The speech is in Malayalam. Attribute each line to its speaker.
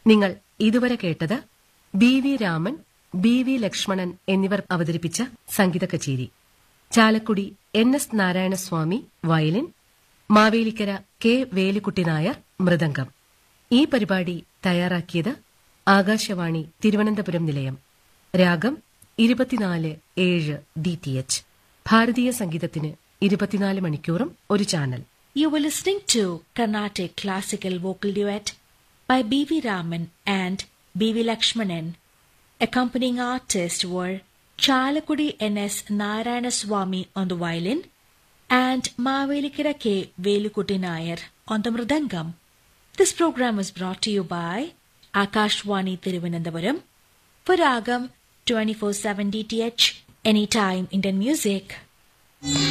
Speaker 1: നിങ്ങൾ ഇതുവരെ കേട്ടത് B V Raman B V Lakshmanan എന്നിവർ അവതരിപ്പിച്ച സംഗീത കച്ചേരി Chalakudy N S Narayanaswamy violin Mavelikkara K Velikkutty Nair mridangam ഈ പരിപാടി തയ്യാറാക്കിയത് ആകാശവാണി തിരുവനന്തപുരം നിലയം രാഗം ഇരുപത്തിനാല് ഏഴ് ഡി ടി എച്ച് ഭാരതീയ സംഗീതത്തിന് ഇരുപത്തിനാല് മണിക്കൂറും ഒരു channel
Speaker 2: You were listening to Carnatic Classical Vocal Duet by B.V. Raman and B.V. Lakshmanan. Accompanying artists were Chalakudi N.S. Narayanaswamy on the violin and Mavelikira K. Velukutti Nair on the mridangam. This program was brought to you by Akashwani Thiruvananthapuram for Ragam 24/7 DTH Anytime Indian Music.